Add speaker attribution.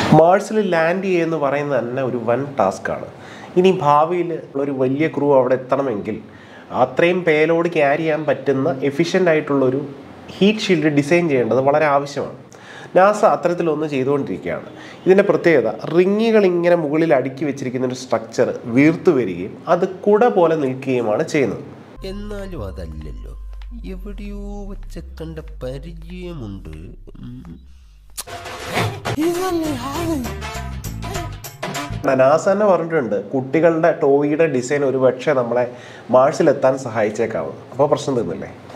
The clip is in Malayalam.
Speaker 1: മാർസിൽ ലാൻഡ് ചെയ്യുക എന്ന് പറയുന്നത് തന്നെ ഒരു വൻ ടാസ്ക്കാണ് ഇനി ഭാവിയിൽ ഒരു വലിയ ക്രൂ അവിടെ എത്തണമെങ്കിൽ അത്രയും പേലോഡ് ക്യാരി ചെയ്യാൻ പറ്റുന്ന എഫിഷ്യൻ്റ് ആയിട്ടുള്ളൊരു ഹീറ്റ് ഷീൽഡ് ഡിസൈൻ ചെയ്യേണ്ടത് വളരെ ആവശ്യമാണ് നാസ അത്തരത്തിലൊന്ന് ചെയ്തുകൊണ്ടിരിക്കുകയാണ് ഇതിൻ്റെ പ്രത്യേകത റിങ്ങുകൾ ഇങ്ങനെ മുകളിൽ അടുക്കി വെച്ചിരിക്കുന്ന ഒരു സ്ട്രക്ചർ വീർത്തു വരികയും അത് കുട പോലെ നിൽക്കുകയുമാണ് ചെയ്യുന്നത്
Speaker 2: എന്നാലും അതല്ലല്ലോ എവിടെയോ വെച്ച കണ്ട പരിചയമുണ്ട് ഉം.
Speaker 1: നാസ തന്നെ പറഞ്ഞിട്ടുണ്ട് കുട്ടികളുടെ ടോയിയുടെ ഡിസൈൻ ഒരു പക്ഷേ നമ്മളെ മാർസിലെത്താൻ സഹായിച്ചേക്കാവും അപ്പോൾ പ്രശ്നം തീർന്നില്ലേ